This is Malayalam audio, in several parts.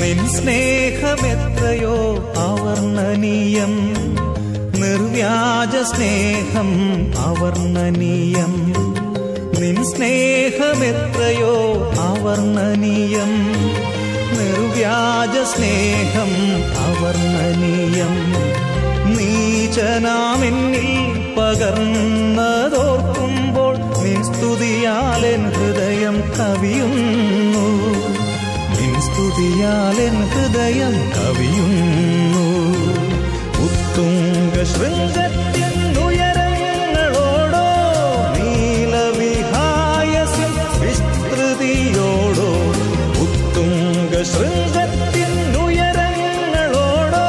നിൻ സ്നേഹമെത്രയോ അവർണ്ണനീയം നിർവ്യാജ സ്നേഹം അവർണ്ണനീയം നിൻ സ്നേഹമെത്രയോ അവർണ്ണനീയം നിർവ്യാജ സ്നേഹം അവർണ്ണനീയം നീചനാമെന്നിൽ പകർന്നതോർക്കുമ്പോൾ നിൻ സ്തുതിയാലെൻ ഹൃദയം കവിയുന്നു നിൻ സ്തുതിയാലെൻ ഹൃദയം കവിയുന്നു ഉത്തുംഗ ശൃംഗത്തിനുയരങ്ങളോടോ നീലവിഹായസ്യം വിസ്തൃതിയോടോ ഉത്തുംഗ ശൃംഗത്തിനുയരങ്ങളോടോ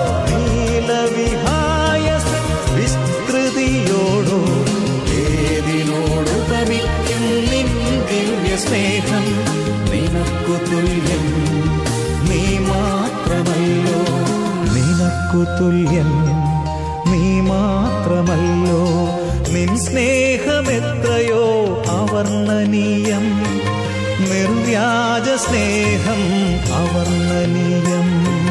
നീലവിഹായസ്യം വിസ്തൃതിയോടോ ഏതിനോട് പവിക്കും നിൻ ദിവ്യ സ്നേഹം നിനക്കു തുല്യം നീ മാത്രമല്ലോ നിനക്കു തുല്യം നീ മാത്രമല്ലോ നിൻ സ്നേഹമെത്രയോ അവർണ്ണനീയം നിർവ്യാജ സ്നേഹം അവർണ്ണനീയം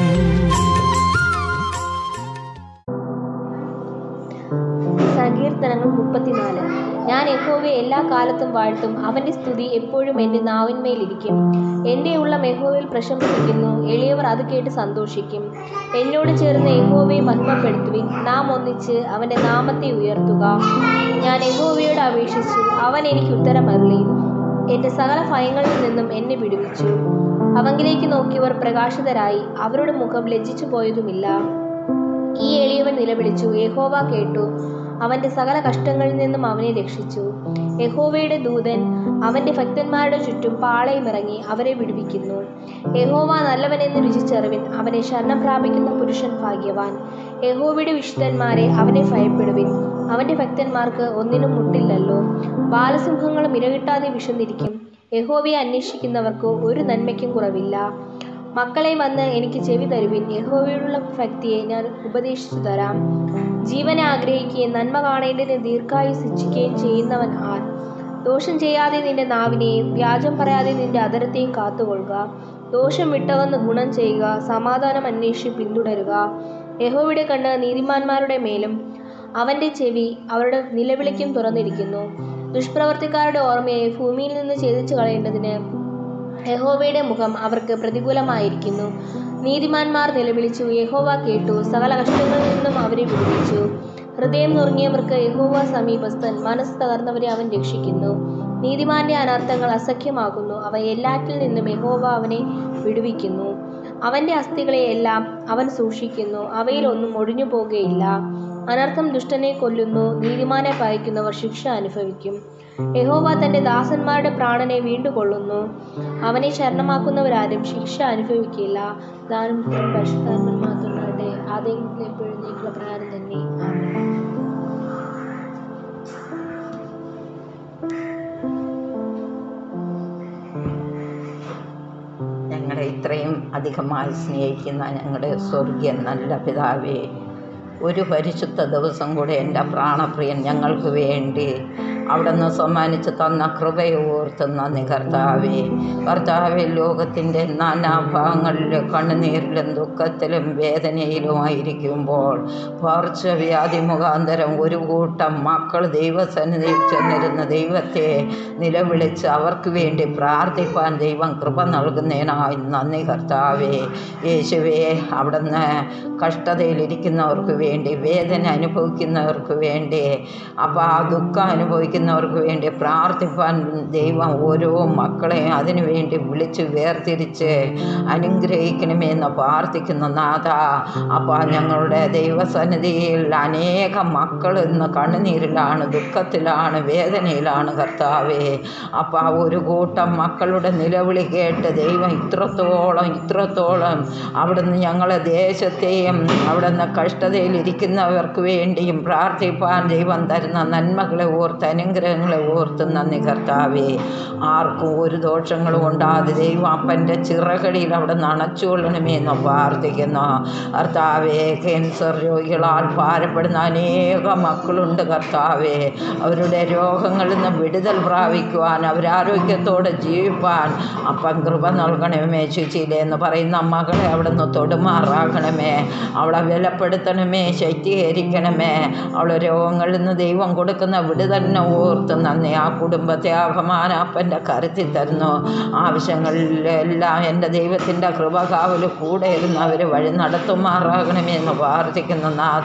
സങ്കീർത്തനങ്ങൾ മുപ്പത്തിനാല് ഞാൻ യഹോവയെ എല്ലാ കാലത്തും വാഴ്ത്തും അവന്റെ സ്തുതി എപ്പോഴും എന്റെ നാവിന്മേലിരിക്കും എന്റെ ഉള്ളം യഹോവയിൽ പ്രശംസിക്കുന്നു എളിയവർ അത് കേട്ട് സന്തോഷിക്കും എന്നോട് ചേർന്ന് യഹോവയെ മഹിമപ്പെടുത്തുവിൻ നാം ഒന്നിച്ച് അവന്റെ നാമത്തെ ഉയർത്തുക ഞാൻ യഹോവയോട് അപേക്ഷിച്ചു അവൻ എനിക്ക് ഉത്തരമരളി എന്റെ സകല ഭയങ്ങളിൽ നിന്നും എന്നെ വിടുവിച്ചു അവങ്കിലേക്ക് നോക്കിയവർ പ്രകാശിതരായി അവരുടെ മുഖം ലജ്ജിച്ചു പോയതുമില്ല ഈ എളിയവൻ നിലവിളിച്ചു യഹോവ കേട്ടു അവന്റെ സകല കഷ്ടങ്ങളിൽ നിന്നും അവനെ രക്ഷിച്ചു യഹോവയുടെ ദൂതൻ അവന്റെ ഭക്തന്മാരുടെ ചുറ്റും പാളയമിറങ്ങി അവരെ വിടുവിക്കുന്നു യഹോവ നല്ലവനെന്ന് രുചിച്ചറിവിൻ അവനെ ശരണം പ്രാപിക്കുന്ന പുരുഷൻ ഭാഗ്യവാൻ യഹോവയുടെ വിശുദ്ധന്മാരെ അവനെ ഭയപ്പെടുവിൻ അവന്റെ ഭക്തന്മാർക്ക് ഒന്നിനും മുട്ടില്ലല്ലോ ബാലസിംഹങ്ങളും ഇരകിട്ടാതെ വിശന്നിരിക്കും യഹോവയെ അന്വേഷിക്കുന്നവർക്ക് ഒരു നന്മയ്ക്കും കുറവില്ല മക്കളെ വന്ന് എനിക്ക് ചെവി തരുവിൻ യഹോവയോടുള്ള ഭക്തിയെ ഞാൻ ഉപദേശിച്ചു തരാം ജീവനെ ആഗ്രഹിക്കുകയും നന്മ കാണേണ്ടതിന് ദീർഘായുസ് ഇച്ഛിക്കുകയും ചെയ്യുന്നവൻ ആർ ദോഷം ചെയ്യാതെ നിന്റെ നാവിനെയും വ്യാജം പറയാതെ നിന്റെ അതരത്തെയും കാത്തുകൊള്ളുക ദോഷം വിട്ടകന്ന് ഗുണം ചെയ്യുക സമാധാനം അന്വേഷിച്ച് പിന്തുടരുക യഹോവയുടെ കണ്ണ് നീതിമാന്മാരുടെ മേലും അവന്റെ ചെവി അവരുടെ നിലവിളിക്കും തുറന്നിരിക്കുന്നു ദുഷ്പ്രവർത്തിക്കാരുടെ ഓർമ്മയെ ഭൂമിയിൽ നിന്ന് ഛേദിച്ചു കളയേണ്ടതിന് യഹോവയുടെ മുഖം അവർക്ക് പ്രതികൂലമായിരിക്കുന്നു നീതിമാന്മാർ നിലവിളിച്ചു യഹോവ കേട്ടു സകല കഷ്ടങ്ങളിൽ നിന്നും അവരെ വിടുവിച്ചു ഹൃദയം നുറുങ്ങിയവർക്ക് യഹോവ സമീപസ്ഥൻ മനസ്സ് തകർന്നവരെ അവൻ രക്ഷിക്കുന്നു നീതിമാന്റെ അനർത്ഥങ്ങൾ അസഖ്യമാകുന്നു അവ എല്ലാറ്റിൽ നിന്നും യഹോവ അവനെ വിടുവിക്കുന്നു അവന്റെ അസ്ഥികളെ എല്ലാം അവൻ സൂക്ഷിക്കുന്നു അവയിലൊന്നും ഒഴിഞ്ഞു പോകുകയില്ല അനർത്ഥം ദുഷ്ടനെ കൊല്ലുന്നു നീതിമാനെ പായിക്കുന്നവർ ശിക്ഷ അനുഭവിക്കും യഹോവ തന്റെ ദാസന്മാരുടെ പ്രാണനെ വീണ്ടുകൊള്ളുന്നു അവനെ ശരണമാക്കുന്നവരാരും ശിക്ഷ അനുഭവിക്കില്ല ദാനം പരിഷ്കാരം മാത്രമാകട്ടെ ആദ്യം എപ്പോഴും നീക്കുള്ള പ്രകാരം തന്നെ ആമേൻ. ഞങ്ങളെ ഇത്രയും അധികമായി സ്നേഹിക്കുന്ന ഞങ്ങളുടെ സ്വർഗീയ നല്ല പിതാവേ ഒരു പരിശുദ്ധ ദിവസം കൂടെ എൻ്റെ പ്രാണപ്രിയൻ ഞങ്ങൾക്ക് വേണ്ടി അവിടുന്ന് സമ്മാനിച്ച് തന്ന കൃപയെ ഓർത്ത് നന്ദി കർത്താവേ കർത്താവെ ലോകത്തിൻ്റെ നാനാഭാഗങ്ങളിൽ കണ്ണുനീരിലും ദുഃഖത്തിലും വേദനയിലുമായിരിക്കുമ്പോൾ പാർശ്വവ്യാധി മുഖാന്തരം ഒരു കൂട്ടം മക്കൾ ദൈവസന്നിധിയിൽ ചെന്നിരുന്ന ദൈവത്തെ നിലവിളിച്ച് അവർക്ക് വേണ്ടി പ്രാർത്ഥിപ്പാൻ ദൈവം കൃപ നൽകുന്നതിനായി നന്ദി കർത്താവേ യേശുവേ അവിടുന്ന് കഷ്ടതയിലിരിക്കുന്നവർക്ക് വേണ്ടി വേദന അനുഭവിക്കുന്നവർക്ക് വേണ്ടി അപ്പോൾ ആ ദുഃഖം അനുഭവിക്കുന്നവർക്ക് വേണ്ടി പ്രാർത്ഥിപ്പാൻ ദൈവം ഓരോ മക്കളെയും അതിനു വേണ്ടി വിളിച്ച് വേർതിരിച്ച് അനുഗ്രഹിക്കണമെന്ന് പ്രാർത്ഥിക്കുന്ന നാഥ അപ്പോൾ ഞങ്ങളുടെ ദൈവസന്നിധിയിൽ അനേകം മക്കൾ ഇന്ന് കണ്ണുനീരിലാണ് ദുഃഖത്തിലാണ് വേദനയിലാണ് കർത്താവേ അപ്പോൾ ആ ഒരു കൂട്ടം മക്കളുടെ നിലവിളി കേട്ട് ദൈവം ഇത്രത്തോളം ഇത്രത്തോളം അവിടുന്ന് ഞങ്ങളെ ദേശത്തെയും അവിടുന്ന് കഷ്ടതയിലിരിക്കുന്നവർക്ക് വേണ്ടിയും പ്രാർത്ഥിപ്പാൻ ദൈവം തരുന്ന നന്മകളെ ഓർത്ത് അനുഗ്രഹങ്ങളെ ഓർത്ത് നന്ദി കർത്താവേ ആർക്കും ഒരു ദോഷങ്ങളും ഉണ്ടാതെ ദൈവം അപ്പൻ്റെ ചിറകടിയിൽ അവിടെ നണച്ചുകൊള്ളണമേ എന്ന് പ്രാർത്ഥിക്കുന്നു കർത്താവേ ക്യാൻസർ രോഗികളാൽ ഭാരപ്പെടുന്ന അനേക മക്കളുണ്ട് കർത്താവേ അവരുടെ രോഗങ്ങളിൽ നിന്ന് വിടുതൽ പ്രാപിക്കുവാൻ അവരാരോഗ്യത്തോടെ ജീവിപ്പാൻ അപ്പം കൃപ നൽകണമേ ശുചിയിലെ എന്ന് പറയുന്ന മകളെ അവിടെ നിന്ന് തൊടുമാറാകണമേ അവളെ വിലപ്പെടുത്തണമേ ശൈത്യീകരിക്കണമേ അവളെ രോഗങ്ങളിൽ നിന്ന് ദൈവം കൊടുക്കുന്ന വിടുതലിനെ ഓർത്ത് നന്ദി ആ കുടുംബത്തെ ആകമാന അപ്പൻ്റെ കരുത്തി തരുന്നു ആവശ്യങ്ങളിലെല്ലാം എൻ്റെ ദൈവത്തിൻ്റെ കൃപകാവൽ കൂടെ ഇരുന്ന് അവർ വഴി നടത്തുമാറാകണമേ എന്ന് പ്രാർത്ഥിക്കുന്ന നാഥ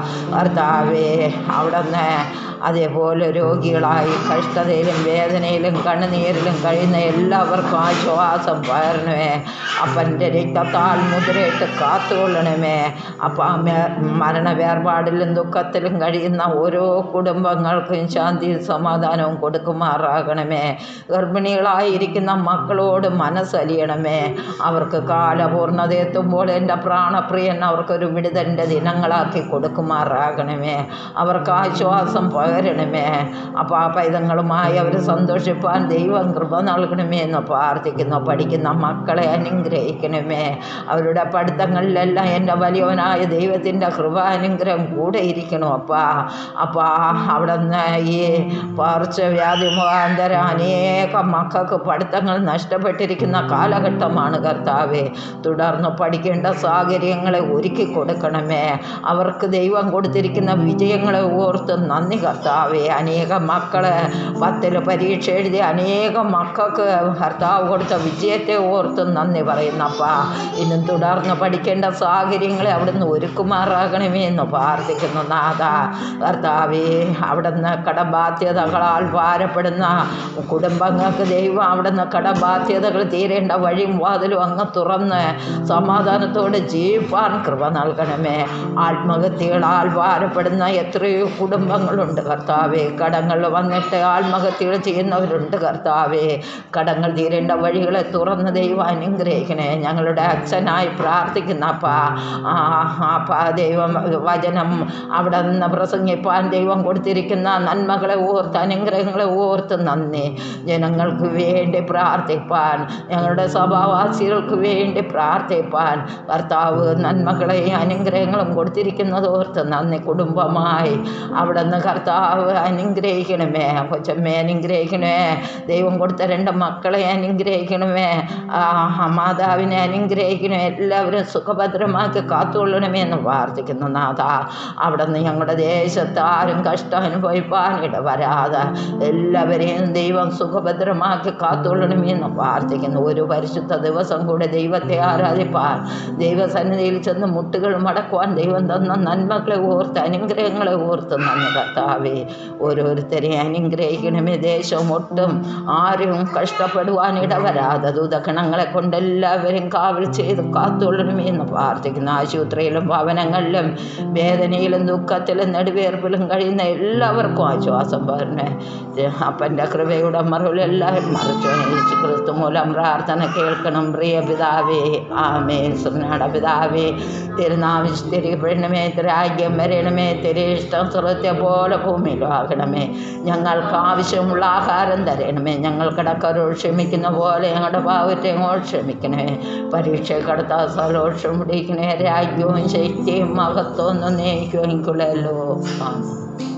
കർത്താവേ അവിടെ നിന്ന് അതേപോലെ രോഗികളായി കഷ്ടതയിലും വേദനയിലും കണ്ണുനീരിലും കഴിയുന്ന എല്ലാവർക്കും ആശ്വാസം പകരണമേ അപ്പൻ്റെ രക്തത്താൽ മുദ്രയിട്ട് കാത്തുകൊള്ളണമേ അപ്പം മരണ വേർപാടിലും ദുഃഖത്തിലും കഴിയുന്ന ഓരോ കുടുംബങ്ങൾക്കും ശാന്തിയും സമാധാനവും കൊടുക്കുമാറാകണമേ ഗർഭിണികളായിരിക്കുന്ന മക്കളോട് മനസ്സലിയണമേ അവർക്ക് കാലപൂർണ്ണത എത്തുമ്പോൾ എൻ്റെ പ്രാണപ്രിയൻ അവർക്കൊരു വിടുതലിൻ്റെ ദിനങ്ങളാക്കി കൊടുക്കുമാറാകണമേ അവർക്ക് ആശ്വാസം പകരണമേ അപ്പോൾ ആ പൈതങ്ങളുമായി അവർ സന്തോഷിപ്പാൻ ദൈവം കൃപ നൽകണമേ എന്ന് പ്രാർത്ഥിക്കുന്നു പഠിക്കുന്ന മക്കളെ അനുഗ്രഹിക്കണമേ അവരുടെ പഠിത്തങ്ങളിലെല്ലാം എൻ്റെ വലിയവനായ ദൈവത്തിൻ്റെ കൃപ അനുഗ്രഹം കൂടെ ഇരിക്കണം അപ്പാ അപ്പാ അവിടെ നിന്ന് ഈ പാർശ്വവ്യാധി മുഖാന്തരം അനേകം മക്കൾക്ക് പഠിത്തങ്ങൾ നഷ്ടപ്പെട്ടിരിക്കുന്ന കാലഘട്ടമാണ് കർത്താവെ തുടർന്ന് പഠിക്കേണ്ട സാഹചര്യങ്ങളെ ഒരുക്കി കൊടുക്കണമേ അവർക്ക് ദൈവം കൊടുത്തിരിക്കുന്ന വിജയങ്ങളെ ഓർത്ത് നന്ദി കർത്താവെ അനേകം മക്കളെ പത്തിൽ പരീക്ഷ എഴുതി അനേകം മക്കൾക്ക് കർത്താവ് കൊടുത്ത വിജയത്തെ ഓർത്ത് നന്ദി പറയുന്നപ്പാ ഇന്നും തുടർന്ന് പഠിക്കേണ്ട സാഹചര്യങ്ങളെ അവിടുന്ന് ഒരുക്കുമാറാകണമേ എന്ന് പ്രാർത്ഥിക്കുന്നു നാഥ കർത്താവേ അവിടുന്ന് കടബാധ്യതകളാൽ ഭാരപ്പെടുന്ന കുടുംബങ്ങൾക്ക് ദൈവം അവിടുന്ന് കടബാധ്യതകൾ തീരേണ്ട വഴിയും വാതിലും അങ്ങ് തുറന്ന് സമാധാനത്തോടെ ജീവിപ്പാൻ കൃപ നൽകണമേ ആത്മഹത്യകളാൽ ഭാരപ്പെടുന്ന എത്രയോ കുടുംബങ്ങളുണ്ട് കർത്താവേ കടങ്ങൾ വന്നിട്ട് ആത്മഹത്യകൾ ചെയ്യുന്നവരുണ്ട് കർത്താവേ കടങ്ങൾ തീരേണ്ട വഴികളെ തുറന്ന് ദൈവം അനുഗ്രഹിക്കണേ ഞങ്ങളുടെ അച്ഛനായി പ്രാർത്ഥിക്കുന്ന അപ്പാ ആ അപ്പാ ദൈവം വചനം അവിടെ നിന്ന് പ്രസംഗിപ്പാൻ ദൈവം കൊടുത്തിരിക്കുന്ന നന്മകളെ ഓർത്ത് അനുഗ്രഹങ്ങളെ ഓർത്ത് നന്ദി ജനങ്ങൾക്ക് വേണ്ടി പ്രാർത്ഥിപ്പാൻ ഞങ്ങളുടെ സഭാവാസികൾക്ക് വേണ്ടി പ്രാർത്ഥിപ്പാൻ കർത്താവ് നന്മകളെ അനുഗ്രഹങ്ങളും കൊടുത്തിരിക്കുന്നത് ഓർത്ത് നന്ദി കുടുംബമായി അവിടെ നിന്ന് കർത്താവ് അനുഗ്രഹിക്കണമേ കൊച്ചമ്മേ അനുഗ്രഹിക്കണമേ ദൈവം കൊടുത്ത രണ്ട് മക്കളെ അനുഗ്രഹിക്കണമേ ആ മാതാവിനെ അനുഗ്രഹിക്കണമേ എല്ലാവരും സുഖഭദ്രമാക്കി കാത്തുകൊള്ളണമേ എന്ന് പ്രാർത്ഥിക്കുന്നു നാഥ അവിടെ നിന്ന് ഞങ്ങളുടെ ദേശത്ത് ആരും കഷ്ടം അനുഭവിപ്പാൻ ഇടവരാതെ എല്ലാവരെയും ദൈവം സുഖഭദ്രമാക്കി കാത്തുകൊള്ളണമേ എന്ന് പ്രാർത്ഥിക്കുന്നു ഒരു പരിശുദ്ധ ദിവസം കൂടെ ദൈവത്തെ ആരാധിപ്പാൻ ദൈവസന്നിധിയിൽ ചെന്ന് മുട്ടുകൾ മടക്കുവാൻ ദൈവം തന്ന നന്മകളെ ഓർത്ത് അനുഗ്രഹങ്ങളെ ഓർത്ത് നന്ദി കർത്താവേ ഓരോരുത്തരെയും അനുഗ്രഹിക്കണമേ ദേശം ഒട്ടും ആരും കഷ്ടപ്പെടുവാൻ ഇടവരാതെ ദൂതഗണങ്ങളെ കൊണ്ട് എല്ലാവരെയും കാവൽ ചെയ്ത് കാത്തുകൊള്ളണമേ എന്ന് പ്രാർത്ഥിക്കുന്നു ആശുപത്രിയിലും ഭവനങ്ങളിലും വേദനയിലും ദുഃഖത്തിലും നെടുവേർപ്പിലും കഴിയുന്ന എല്ലാവർക്കും ആശ്വാസം പകരണേ അപ്പൻ്റെ കൃപയുടെ മറവിൽ എല്ലാവരും മറിച്ചു യേശു ക്രിസ്തു മൂലം പ്രാർത്ഥന കേൾക്കണം പ്രിയ പിതാവേ ആമേ സുനാട പിതാവേ തിരുനാവിസ്തരിക്കപ്പെടണമേ തിരാഗ്യം വരണമേ തിരിഷ്ടം സ്വർഗത്തെ പോലെ ഭൂമിയിലും ആകണമേ ഞങ്ങൾക്ക് ആവശ്യമുള്ള ആഹാരം തരണമേ ഞങ്ങൾ കിടക്കരോട് ക്ഷമിക്കുന്ന പോലെ ഞങ്ങളുടെ പാവറ്റങ്ങളോട് ക്ഷമിക്കണമേ പരീക്ഷ കടത്താ സലോഷം പിടിക്കണേ രാജ്യവും ശക്തിയും മഹത്വം ഒന്നും നയിക്കുമെങ്കിലല്ലോ ആമേൻ